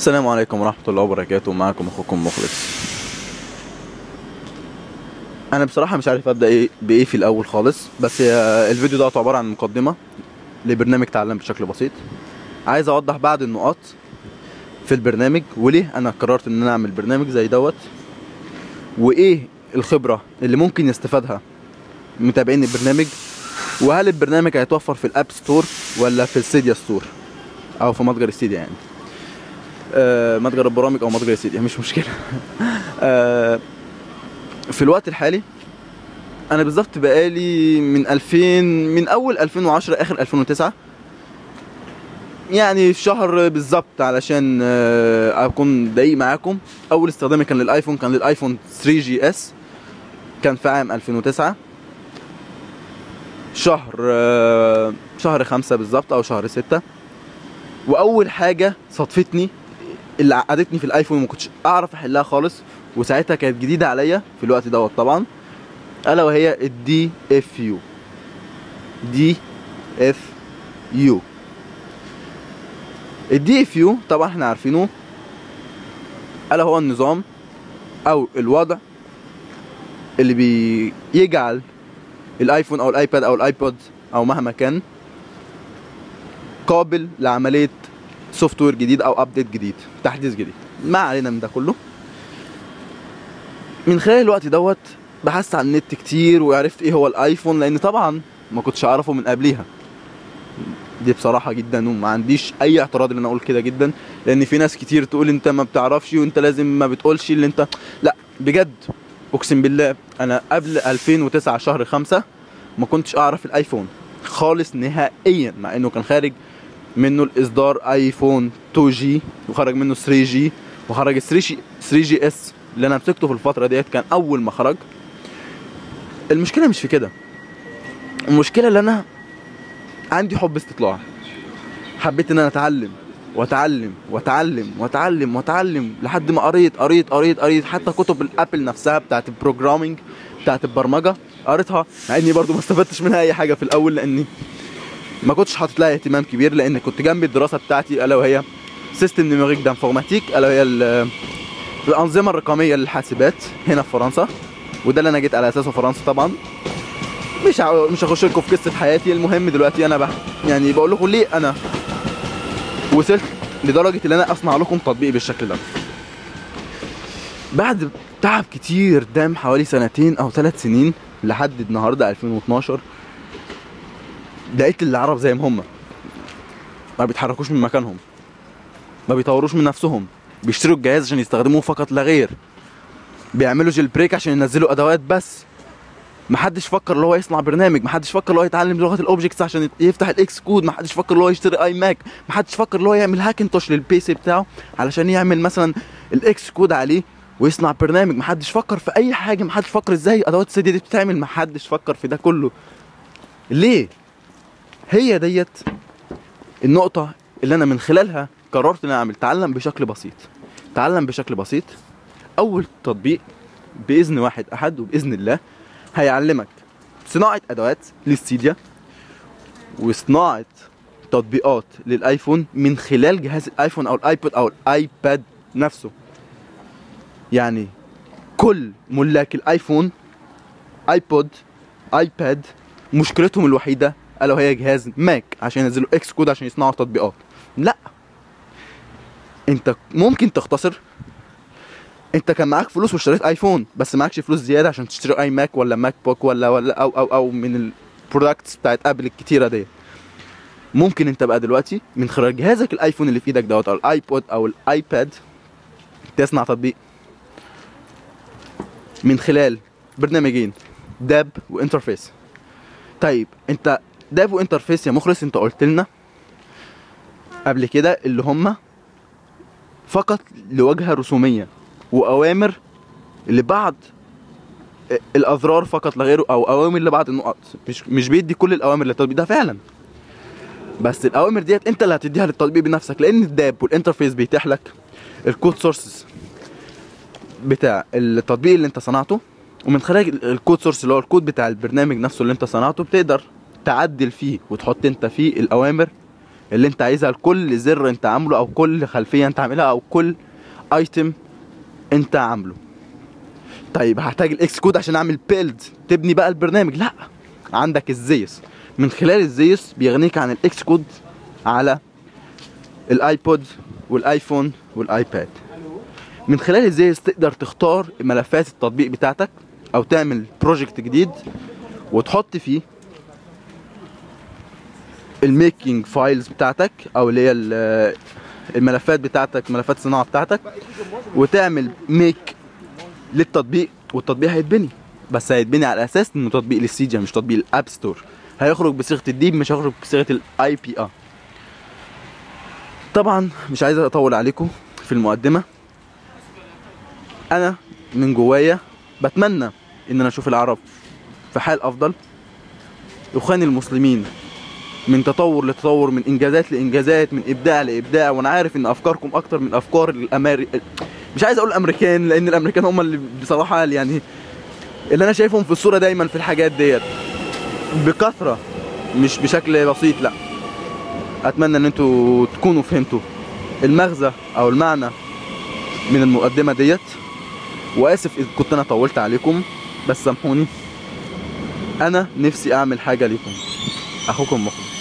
السلام عليكم ورحمة الله وبركاته معكم أخوكم مخلص أنا بصراحة مش عارف أبدأ إيه بإيه في الأول خالص بس هي الفيديو ده عبارة عن مقدمة لبرنامج تعلم بشكل بسيط عايز أوضح بعض النقاط في البرنامج وليه أنا قررت إن أنا أعمل برنامج زي دوت وإيه الخبرة اللي ممكن يستفادها متابعين البرنامج وهل البرنامج هيتوفر في الأب ستور ولا في السيديا ستور أو في متجر السيديا يعني آه، متجر البرامج او متجر السيديا مش مشكله آه، في الوقت الحالي انا بالظبط بقالي من 2000 من اول 2010 اخر 2009 يعني في شهر بالظبط علشان آه، اكون دقيق معاكم اول استخدامي كان للايفون كان للايفون 3 جي اس كان في عام 2009 شهر آه، شهر خمسة بالظبط او شهر ستة واول حاجه صدفتني اللي عقدتني في الايفون وما كنتش اعرف احلها خالص وساعتها كانت جديده عليا في الوقت دوت طبعا الا وهي الدي اف يو دي اف يو الدي اف يو طبعا احنا عارفينه الا هو النظام او الوضع اللي بيجعل الايفون او الايباد او الايبود او مهما كان قابل لعمليه سوفت وير جديد او ابديت جديد تحديث جديد ما علينا من ده كله من خلال الوقت دوت بحثت عن النت كتير وعرفت ايه هو الايفون لان طبعا ما كنتش اعرفه من قبليها دي بصراحه جدا وما عنديش اي اعتراض ان انا اقول كده جدا لان في ناس كتير تقول انت ما بتعرفش وانت لازم ما بتقولش اللي انت لا بجد اقسم بالله انا قبل 2009 شهر خمسة ما كنتش اعرف الايفون خالص نهائيا مع انه كان خارج منه الاصدار ايفون 2 جي وخرج منه 3 جي وخرج 3 جي 3 جي اس اللي انا مسكته في الفتره ديت كان اول ما خرج المشكله مش في كده المشكله اللي انا عندي حب استطلاع حبيت ان انا اتعلم واتعلم واتعلم واتعلم واتعلم لحد ما قريت قريت قريت قريت حتى كتب الابل نفسها بتاعت البروجرامينج بتاعت البرمجه قريتها مع اني برضو ما استفدتش منها اي حاجه في الاول لاني ما كنتش حاطط لها اهتمام كبير لان كنت جنب الدراسه بتاعتي الا وهي سيستم نيميريك دانفورماتيك الا وهي ال- الانظمه الرقميه للحاسبات هنا في فرنسا وده اللي انا جيت على اساسه فرنسا طبعا مش ع- مش هخش لكم في قصه حياتي المهم دلوقتي انا بح يعني بقول لكم ليه انا وصلت لدرجه ان انا اصنع لكم تطبيق بالشكل ده بعد تعب كتير دام حوالي سنتين او ثلاث سنين لحد النهارده 2012 لقيت العرب زي ما هم ما بيتحركوش من مكانهم ما بيطوروش من نفسهم بيشتروا الجهاز عشان يستخدموه فقط لا غير بيعملوا جيل بريك عشان ينزلوا ادوات بس محدش فكر اللي هو يصنع برنامج محدش فكر اللي هو يتعلم لغه الاوبجكتس عشان يت- يفتح الاكس كود محدش فكر اللي هو يشتري اي ماك محدش فكر اللي هو يعمل هاكنتوش للبي سي بتاعه علشان يعمل مثلا الاكس كود عليه ويصنع برنامج محدش فكر في اي حاجه محدش فكر ازاي ادوات السي دي بتتعمل محدش فكر في ده كله ليه هي ديت النقطة اللي أنا من خلالها قررت إن أنا أعمل تعلم بشكل بسيط تعلم بشكل بسيط أول تطبيق بإذن واحد أحد وبإذن الله هيعلمك صناعة أدوات للسيديا وصناعة تطبيقات للآيفون من خلال جهاز الآيفون أو الآيبود أو الآيباد نفسه يعني كل ملاك الآيفون آيبود آيباد مشكلتهم الوحيدة الا وهي جهاز ماك عشان ينزلوا اكس كود عشان يصنعوا تطبيقات لا انت ممكن تختصر انت كان معاك فلوس واشتريت ايفون بس معكش فلوس زياده عشان تشتري اي ماك ولا ماك بوك ولا ولا او او او من البرودكتس بتاعت ابل الكتيره دي ممكن انت بقى دلوقتي من خلال جهازك الايفون اللي في ايدك دوت او الايبود او الايباد تصنع تطبيق من خلال برنامجين داب وانترفيس طيب انت داب وانترفيس يا مخلص انت قلت لنا قبل كده اللي هم فقط لواجهه رسوميه واوامر لبعض الاضرار فقط لا غيره او اوامر لبعض النقط مش مش بيدي كل الاوامر للتطبيق ده فعلا بس الاوامر ديت انت اللي هتديها للتطبيق بنفسك لان الداب والانترفيس بيتيح لك الكود سورسز بتاع التطبيق اللي انت صنعته ومن خلال الكود سورس اللي هو الكود بتاع البرنامج نفسه اللي انت صنعته بتقدر تعدل فيه وتحط انت فيه الاوامر اللي انت عايزها لكل زر انت عامله او كل خلفيه انت عاملها او كل ايتم انت عامله طيب هحتاج الاكس كود عشان اعمل بيلد تبني بقى البرنامج لا عندك الزيس من خلال الزيس بيغنيك عن الاكس كود على الايبود والايفون والايباد من خلال الزيس تقدر تختار ملفات التطبيق بتاعتك او تعمل بروجكت جديد وتحط فيه الميكينج فايلز بتاعتك او اللي هي ال- الملفات بتاعتك ملفات الصناعه بتاعتك وتعمل ميك للتطبيق والتطبيق هيتبني بس هيتبني على اساس انه تطبيق للسيجا مش تطبيق الاب ستور هيخرج بصيغه الديب مش هيخرج بصيغه الاي بي ا طبعا مش عايز اطول عليكم في المقدمه انا من جوايا بتمنى ان انا اشوف العرب في حال افضل اخواني المسلمين من تطور لتطور من انجازات لانجازات من ابداع لابداع وانا عارف ان افكاركم اكتر من افكار الامري مش عايز اقول الامريكان لان الامريكان هم اللي بصراحه يعني اللي انا شايفهم في الصوره دايما في الحاجات ديت بكثره مش بشكل بسيط لا اتمنى ان انتوا تكونوا فهمتوا المغزى او المعنى من المقدمه ديت واسف اذا كنت انا طولت عليكم بس سامحوني انا نفسي اعمل حاجه ليكم اخوكم مخلص